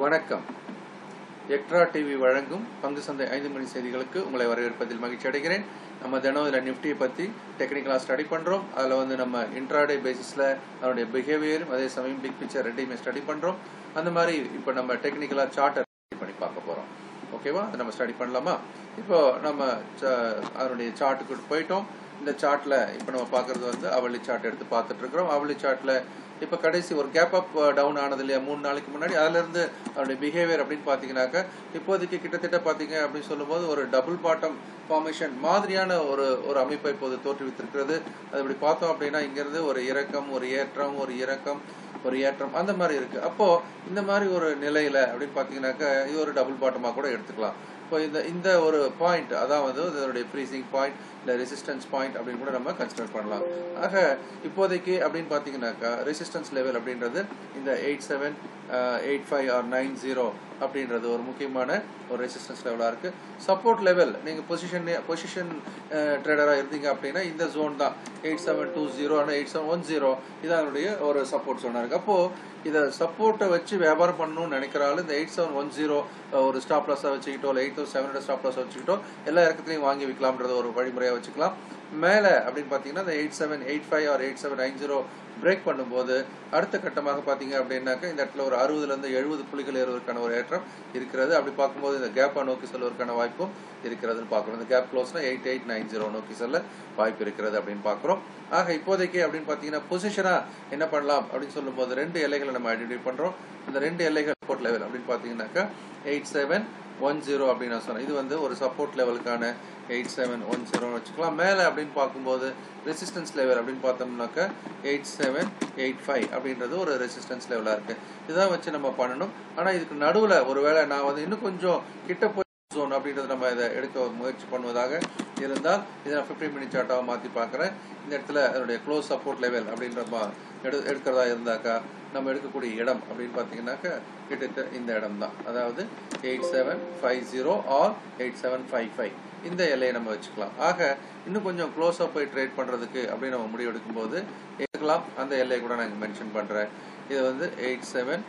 வணக்கம் extra TV வழங்கும் பங்கு சந்தை ஐந்து மணி செய்திகளுக்கு உங்களை வரவேற்பதில் மகிழ்ச்சி அடைகிறேன் நம்ம தினம் இதில் நிஃப்டியை பற்றி டெக்னிக்கலாக ஸ்டடி பண்ணுறோம் அதில் வந்து நம்ம இன்ட்ராடே பேசிஸில் அதனுடைய பிஹேவியரும் அதே சமயம் பிக் பிக்சர் ரெண்டையுமே ஸ்டடி பண்ணுறோம் அந்த மாதிரி இப்போ நம்ம டெக்னிக்கலாக சார்ட்டை பண்ணி பார்க்க போகிறோம் ஓகேவா அதை நம்ம ஸ்டடி பண்ணலாமா இப்போ நம்ம ச- அதனுடைய சார்ட்டுக்கு போயிட்டோம் இந்த சார்ட்டில் இப்போ நம்ம பார்க்குறது வந்து அவளி சார்ட் எடுத்து பார்த்துட்டு இருக்கிறோம் அவளி சார்ட்டில் இப்போ கடைசி ஒரு கேப் அப் டவுன் ஆனது இல்லையா மூணு நாளைக்கு முன்னாடி அதுலேருந்து அதனுடைய பிஹேவியர் அப்படின்னு பார்த்தீங்கன்னாக்கா இப்போதைக்கு கிட்டத்தட்ட பார்த்தீங்க அப்படின்னு சொல்லும்போது ஒரு டபுள் பாட்டம் ஃபார்மேஷன் மாதிரியான ஒரு ஒரு அமைப்பை இப்போது தோற்றுவித்திருக்கிறது அது இப்படி பார்த்தோம் அப்படின்னா இங்கிருந்து ஒரு இறக்கம் ஒரு ஏற்றம் ஒரு இறக்கம் ஒரு ஏற்றம் அந்த மாதிரி இருக்கு அப்போ இந்த மாதிரி ஒரு நிலையில அப்படின்னு பார்த்தீங்கன்னாக்கா இது ஒரு டபுள் பாட்டமாக கூட எடுத்துக்கலாம் இப்போ இந்த இந்த ஒரு பாயிண்ட் அதாவது இதனுடைய ஃப்ரீசிங் பாயிண்ட் இல்லை ரெசிஸ்டன்ஸ் பாயிண்ட் அப்படின்னு கூட நம்ம கன்சிடர் பண்ணலாம் ஆக இப்போதைக்கு அப்படின்னு பார்த்தீங்கன்னாக்கா ரெசிஸ்டன்ஸ் லெவல் அப்படின்றது இந்த eight seven eight five or nine zero அப்படின்றது ஒரு முக்கியமான ஒரு ரெசிஸ்டன்ஸ் லெவலாக இருக்கு சப்போர்ட் லெவல் நீங்கள் பொசிஷன் பொசிஷன் ட்ரேடராக இருந்தீங்க அப்படின்னா இந்த ஜோன் தான் eight seven two zero eight seven one zero இது அதனுடைய ஒரு சப்போர்ட் ஜோனாக இருக்கு அப்போ இதை சப்போர்ட்டை வச்சு வியாபாரம் பண்ணணும்னு நினைக்கிறாலும் இந்த எயிட் செவன் ஒன் ஜீரோ ஒரு ஸ்டாப் லாஸாக வச்சுக்கிட்டோ இல்லை எயிட் தௌசண்ட் செவன் ஸ்டாப் லாஸாக வச்சுக்கிட்டோ எல்லா இறக்கத்துலையும் வாங்கி விற்கலாம்ன்றத ஒரு வழிமுறையாக வச்சுக்கலாம் மேலே அப்படின்னு பார்த்தீங்கன்னா இந்த eight seven eight five or eight seven nine zero break பண்ணும்போது அடுத்த கட்டமாக பார்த்தீங்க அப்படின்னாக்கா இந்த இடத்துல ஒரு அறுபதுலேருந்து எழுபது புள்ளிகள் ஏறுவதற்கான ஒரு ஏற்றம் இருக்கிறது அப்படி பார்க்கும்போது இந்த கேப்பை நோக்கி செல்வதற்கான வாய்ப்பும் இருக்கிறதுன்னு பார்க்குறோம் இந்த கேப் க்ளோஸ்னா எயிட் எயிட் நைன் ஜீரோ நோக்கி செல்ல வாய்ப்பு இருக்கிறது அப்படின்னு பார்க்குறோம் ஆக இப்போதைக்கு அப்படின்னு பார்த்தீங்கன்னா பொசிஷனாக என்ன பண்ணலாம் அப்படின்னு சொல்லும்போது ரெண்டு எல்லைகளை நம்ம ஐடென்டிஃபை பண்ணுறோம் இந்த ரெண்டு எல்லைகள் சப்போர்ட் லெவல் அப்படின்னு பார்த்தீங்கன்னாக்கா எயிட் செவன் ஒன் ஜீரோ அப்படின்னு நான் சொன்னேன் இது வந்து ஒரு சப்போர்ட் லெவலுக்கான எயிட் செவன் ஒன் ஜீரோன்னு வச்சுக்கலாம் மேலே அப்படின்னு பார்க்கும்போது ரெசிஸ்டன்ஸ் லெவல் அப்படின்னு பார்த்தோம்னாக்கா எயிட் செவன் எயிட் ஃபைவ் அப்படின்றது ஒரு ரெசிஸ்டன்ஸ் லெவலாக இருக்குது இதான் வச்சு நம்ம பண்ணணும் ஆனால் இதுக்கு நடுவில் ஒருவேளை நான் வந்து இன்னும் கொஞ்சம் கிட்ட போய் ஜோன் அப்படின்றது நம்ம இதை எடுக்க முயற்சி பண்ணுவதாக இருந்தால் இதை நான் ஃபிஃப்டீன் மினிட் சார்ட்டாக மாற்றி பார்க்குறேன் இந்த இடத்துல அதனுடைய க்ளோஸ் சப்போர்ட் லெவல் அப்படின்ற மா- எடு எடுக்கிறதா இருந்தாக்கா நம்ம எடுக்கக்கூடிய இடம் அப்படின்னு பார்த்தீங்கன்னாக்கா கிட்டத்தட்ட இந்த இடம் தான் அதாவது eight seven five zero or eight seven five five இந்த எல்லையை நம்ம வச்சுக்கலாம் ஆக இன்னும் கொஞ்சம் க்ளோஸாக போய் ட்ரேட் பண்ணுறதுக்கு அப்படின்னு நம்ம முடிவு எடுக்கும்போது எடுக்கலாம் அந்த எல்லையை கூட நான் மென்ஷன் பண்ணுறேன் இது வந்து eight seven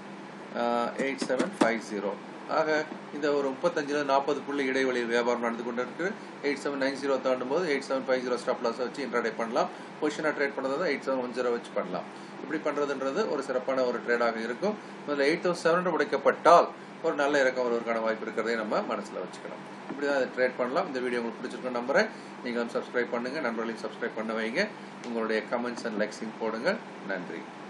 eight seven five zero ஆக இந்த ஒரு முப்பத்தஞ்சுல நாற்பது புள்ளி இடைவெளியில் வியாபாரம் நடந்து கொண்டு இருக்கு எயிட் செவன் நைன் ஜீரோ தாண்டும் போது eight seven five zero stop loss வச்சு இன்ட்ராடே பண்ணலாம் பொசிஷனாக ட்ரேட் பண்ணுறது எயிட் செவன் ஒன் ஜீரோ வச்சு பண்ணலாம் இப்படி பண்ணுறதுன்றது ஒரு சிறப்பான ஒரு ட்ரேடாக இருக்கும் முதல்ல எயிட் தௌசண்ட் செவன் ஹண்ட்ரட் உடைக்கப்பட்டால் ஒரு நல்ல இறக்கம் வருவதற்கான வாய்ப்பு இருக்கிறதை நம்ம மனசில் வச்சுக்கணும் இப்படி தான் அதை ட்ரேட் பண்ணலாம் இந்த வீடியோ உங்களுக்கு பிடிச்சிருக்கும் நம்புறேன் நீங்களும் சப்ஸ்கிரைப் பண்ணுங்க நண்பர்களையும் சப்ஸ்கிரைப் பண்ண வைங்க உங்களுடைய கமெண்ட்ஸ் அண்ட் லைக்ஸிங் போடுங்க நன்றி